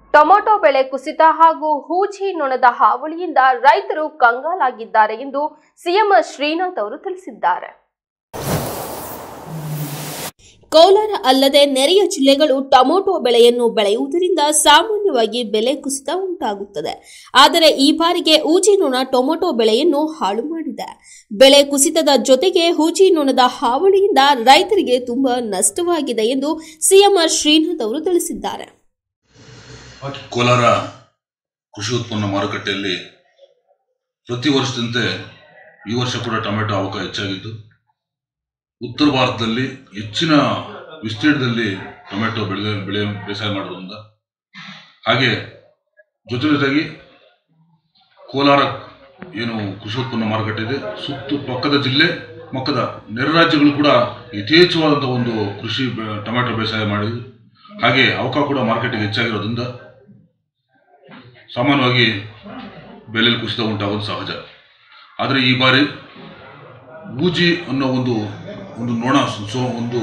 tomato ಬೆಲೆ ಕುಸಿತ ಹಾಗೂ ಹೂಜಿ ನೊಣದ ಹಾವಳಿಯಿಂದ ರೈತರು ಕಂಗಾಲಾಗಿದ್ದಾರೆ ಎಂದು ಸಿಎಂ ಶ್ರೀನಾಥ್ ಅವರು ತಿಳಿಸಿದ್ದಾರೆ ಕೋಲಾರ ಅಲ್ಲದೆ ನೆರೆಯ ಜಿಲ್ಲೆಗಳು ಟೊಮೊಟೊ ಬೆಳೆಯನ್ನು ಬೆಳೆಯುವುದರಿಂದ ಸಾಮಾನ್ಯವಾಗಿ ಬೆಲೆ ಕುಸಿತ ಉಂಟಾಗುತ್ತದೆ ಆದರೆ ಈ ಬಾರಿಗೆ ಹೂಜಿನೊಣ ಟೊಮೊಟೊ ಬೆಳೆಯನ್ನು ಹಾಳು ಮಾಡಿದೆ ಬೆಲೆ ಕುಸಿತದ ಜೊತೆಗೆ ಹೂಜಿನೊಣದ ಹಾವಳಿಯಿಂದ ರೈತರಿಗೆ ತುಂಬಾ ನಷ್ಟವಾಗಿದೆ ಎಂದು ಸಿಎಂ ಶ್ರೀನಾಥ್ ಅವರು ತಿಳಿಸಿದ್ದಾರೆ ಕೋಲಾರ ಕೃಷಿ ಉತ್ಪನ್ನ ಮಾರುಕಟ್ಟೆಯಲ್ಲಿ ಪ್ರತಿ ವರ್ಷದಂತೆ ಈ ವರ್ಷ ಕೂಡ ಟೊಮೆಟೊ ಅವಕ ಹೆಚ್ಚಾಗಿದ್ದು ಉತ್ತರ ಭಾರತದಲ್ಲಿ ಹೆಚ್ಚಿನ ವಿಸ್ತೀರ್ಣದಲ್ಲಿ ಟೊಮೆಟೊ ಬೆಳೆ ಬೆಳೆ ಬೇಸಾಯ ಮಾಡೋದ್ರಿಂದ ಹಾಗೆ ಜೊತೆ ಜೊತೆಗೆ ಕೋಲಾರ ಏನು ಕೃಷಿ ಉತ್ಪನ್ನ ಮಾರುಕಟ್ಟೆ ಇದೆ ಸುತ್ತು ಪಕ್ಕದ ಜಿಲ್ಲೆ ಪಕ್ಕದ ನೆರೆ ರಾಜ್ಯಗಳು ಕೂಡ ಯಥೇಚ್ಛವಾದಂಥ ಒಂದು ಕೃಷಿ ಬೆ- ಟೊಮೆಟೊ ಬೇಸಾಯ ಮಾಡಿದ್ದು ಹಾಗೆ ಅವಕ ಕೂಡ ಮಾರ್ಕೆಟಿಗೆ ಹೆಚ್ಚಾಗಿರೋದ್ರಿಂದ ಸಾಮಾನ್ಯವಾಗಿ ಬೆಲೆಯಲ್ಲಿ ಕುಸಿತ ಉಂಟಾಗೋದು ಸಹಜ ಆದರೆ ಈ ಬಾರಿ ಬೂಜಿ ಅನ್ನೋ ಒಂದು ಒಂದು ನೊಣ ಸೊ ಒಂದು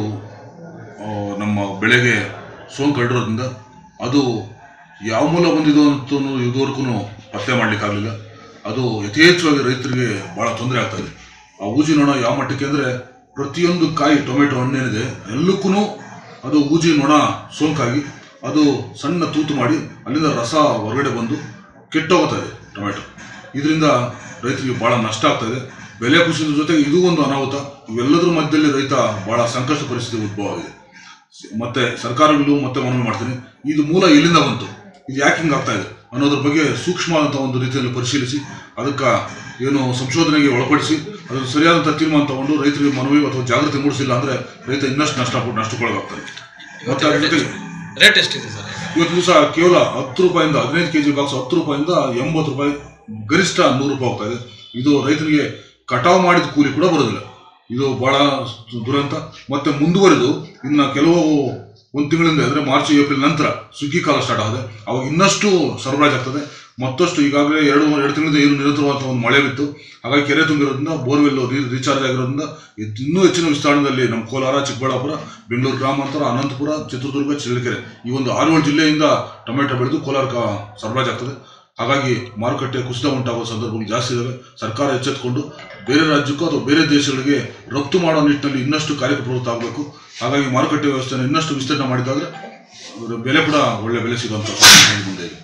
ಆ, ನಮ್ಮ ಬೆಳೆಗೆ ಸೋಂಕು ಹರಡಿರೋದ್ರಿಂದ ಅದು ಯಾವ ಮೂಲ ಬಂದಿದೋ ಅಂತ ಇದುವರೆಗೂ ಪತ್ತೆ ಮಾಡಲಿಕ್ಕಾಗಲಿಲ್ಲ ಅದು ಯಥೇಚ್ಛವಾಗಿ ರೈತರಿಗೆ ಭಾಳ ತೊಂದರೆ ಆಗ್ತದೆ ಆ ಊಜಿ ನೊಣ ಯಾವ ಮಟ್ಟಕ್ಕೆ ಅಂದರೆ ಪ್ರತಿಯೊಂದು ಕಾಯಿ ಟೊಮೆಟೊ ಹಣ್ಣೇನಿದೆ ಎಲ್ಲಕ್ಕೂ ಅದು ಊಜಿ ನೊಣ ಸೋಂಕಾಗಿ ಅದು ಸಣ್ಣ ತೂತು ಮಾಡಿ ಅಲ್ಲಿಂದ ರಸ ಹೊರಗಡೆ ಬಂದು ಕೆಟ್ಟೋಗ್ತಾ ಇದೆ ಟೊಮೆಟೊ ಇದರಿಂದ ರೈತರಿಗೆ ಭಾಳ ನಷ್ಟ ಆಗ್ತಾ ಇದೆ ಬೆಲೆ ಕುಸಿದ ಜೊತೆಗೆ ಇದು ಒಂದು ಅನಾಹುತ ಇವೆಲ್ಲದರ ಮಧ್ಯದಲ್ಲಿ ರೈತ ಭಾಳ ಸಂಕಷ್ಟ ಪರಿಸ್ಥಿತಿ ಉದ್ಭವ ಆಗಿದೆ ಮತ್ತೆ ಸರ್ಕಾರಗಳು ಮತ್ತೆ ಮನವಿ ಮಾಡ್ತೀನಿ ಇದು ಮೂಲ ಎಲ್ಲಿಂದ ಬಂತು ಇದು ಯಾಕೆ ಹಿಂಗೆ ಆಗ್ತಾ ಇದೆ ಅನ್ನೋದ್ರ ಬಗ್ಗೆ ಸೂಕ್ಷ್ಮವಾದಂಥ ಒಂದು ರೀತಿಯಲ್ಲಿ ಪರಿಶೀಲಿಸಿ ಅದಕ್ಕೆ ಏನು ಸಂಶೋಧನೆಗೆ ಒಳಪಡಿಸಿ ಅದ್ರ ಸರಿಯಾದಂಥ ತೀರ್ಮಾನ ತಗೊಂಡು ರೈತರಿಗೆ ಮನವಿ ಅಥವಾ ಜಾಗೃತಿ ಮೂಡಿಸಿಲ್ಲ ಅಂದ್ರೆ ರೈತ ಇನ್ನಷ್ಟು ನಷ್ಟ ನಷ್ಟಕ್ಕೊಳಗಾಗ್ತಾನೆ ಮತ್ತೆ ಅದ್ರ ಜೊತೆಗೆ ರೇಟ್ ಎಷ್ಟಿದೆ ಸರ್ ಇವತ್ತು ದಿವಸ ಕೇವಲ ಹತ್ತು ರೂಪಾಯಿಂದ ಹದಿನೈದು ಕೆಜಿ ಬಾಕ್ಸ್ ಹತ್ತು ರೂಪಾಯಿಂದ ಎಂಬತ್ತು ರೂಪಾಯಿ ಗರಿಷ್ಠ ನೂರು ರೂಪಾಯಿ ಹೋಗ್ತಾ ಇದೆ ಇದು ರೈತರಿಗೆ ಕಟಾವು ಮಾಡಿದ ಕೂಲಿ ಕೂಡ ಬರೋದಿಲ್ಲ ಇದು ಬಹಳ ದುರಂತ ಮತ್ತೆ ಮುಂದುವರೆದು ಇನ್ನ ಕೆಲವು ಒಂದು ತಿಂಗಳಿಂದ ಅಂದ್ರೆ ಮಾರ್ಚ್ ಏಪ್ರಿಲ್ ನಂತರ ಸುಗ್ಗಿ ಕಾಲ ಸ್ಟಾರ್ಟ್ ಆಗಿದೆ ಅವಾಗ ಇನ್ನಷ್ಟು ಸರಬರಾಜು ಆಗ್ತದೆ ಮತ್ತಷ್ಟು ಈಗಾಗಲೇ ಎರಡು ಎರಡು ತಿಂಗಳಿಂದ ಏನು ನಿರಂತರವಾದ ಒಂದು ಮಳೆ ಬಿತ್ತು ಹಾಗಾಗಿ ಕೆರೆ ತುಂಬಿರೋದ್ರಿಂದ ಬೋರ್ವೆಲ್ ನೀರು ರೀಚಾರ್ಜ್ ಆಗಿರೋದ್ರಿಂದ ಇದ್- ಇನ್ನೂ ಹೆಚ್ಚಿನ ವಿಸ್ತಾರದಲ್ಲಿ ನಮ್ಮ ಕೋಲಾರ ಚಿಕ್ಕಬಳ್ಳಾಪುರ ಬೆಂಗಳೂರು ಗ್ರಾಮಾಂತರ ಅನಂತಪುರ ಚಿತ್ರದುರ್ಗ ಚಳ್ಳಕೆರೆ ಈ ಒಂದು ಆರು ಏಳು ಜಿಲ್ಲೆಯಿಂದ ಟೊಮೆಟೊ ಬೆಳೆದು ಕೋಲಾರಕ್ಕೆ ಸರಬರಾಜು ಆಗ್ತದೆ ಹಾಗಾಗಿ ಮಾರುಕಟ್ಟೆ ಕುಸಿತ ಉಂಟಾಗುವ ಸಂದರ್ಭಗಳು ಜಾಸ್ತಿ ಇದಾವೆ ಸರ್ಕಾರ ಎಚ್ಚೆತ್ತುಕೊಂಡು ಬೇರೆ ರಾಜ್ಯಕ್ಕೂ ಅಥವಾ ಬೇರೆ ದೇಶಗಳಿಗೆ ರಫ್ತು ಮಾಡೋ ನಿಟ್ಟಿನಲ್ಲಿ ಇನ್ನಷ್ಟು ಕಾರ್ಯಪ್ರವೃತ್ತ ಆಗಬೇಕು ಹಾಗಾಗಿ ಮಾರುಕಟ್ಟೆ ವ್ಯವಸ್ಥೆಯನ್ನು ಇನ್ನಷ್ಟು ವಿಸ್ತರಣೆ ಮಾಡಿದಾದ್ರೆ ಅದರ ಬೆಲೆ ಕೂಡ ಒಳ್ಳೆ ಬೆಲೆ ಸಿಗುವಂತ ಸಾಧ್ಯತೆ ಮುಂದೆ ಇದೆ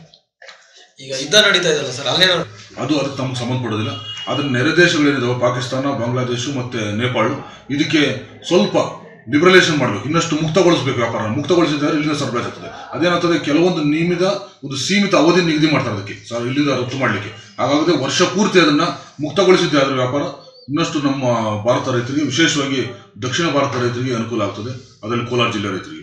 ಈಗ ಯುದ್ಧ ನಡೀತಾ ಇದೆಯಲ್ಲ ಸರ್ ಅಲ್ಲೇನೋ ಅದು ಅದಕ್ಕೆ ನಮಗೆ ಸಂಬಂಧಪಡೋದಿಲ್ಲ ಆದರೆ ನೆರೆ ದೇಶಗಳೇನಿದಾವೆ ಪಾಕಿಸ್ತಾನ ಬಾಂಗ್ಲಾದೇಶ ಮತ್ತೆ ನೇಪಾಳ ಇದಕ್ಕೆ ಸ್ವಲ್ಪ ಲಿಬರಲೈಸೇಷನ್ ಮಾಡಬೇಕು ಇನ್ನಷ್ಟು ಮುಕ್ತಗೊಳಿಸಬೇಕು ವ್ಯಾಪಾರ ಮುಕ್ತಗೊಳಿಸಿದ್ರೆ ಇಲ್ಲಿಂದ ಸರಬರಾಜು ಆಗ್ತದೆ ಅದೇನಾಗ್ತದೆ ಕೆಲವೊಂದು ನಿಯಮಿತ ಒಂದು ಸೀಮಿತ ಅವಧಿ ನಿಗದಿ ಮಾಡ್ತಾರೆ ಅದಕ್ಕೆ ಸರ್ ಇಲ್ಲಿಂದ ರಫ್ತು ಮಾಡಲಿಕ್ಕೆ ಹಾಗಾಗದೆ ವರ್ಷ ಪೂರ್ತಿ ಅದನ್ನ ಮುಕ್ತಗೊಳಿಸಿದ್ದೆ ಅದರ ವ್ಯಾಪಾರ ಇನ್ನಷ್ಟು ನಮ್ಮ ಭಾರತ ರೈತರಿಗೆ ವಿಶೇಷವಾಗಿ ದಕ್ಷಿಣ ಭಾರತ ರೈತರಿಗೆ ಅನುಕೂಲ ಆಗ್ತದೆ ಅದರಲ್ಲಿ ಕೋಲಾರ ಜಿಲ್ಲೆ ರೈತರಿಗೆ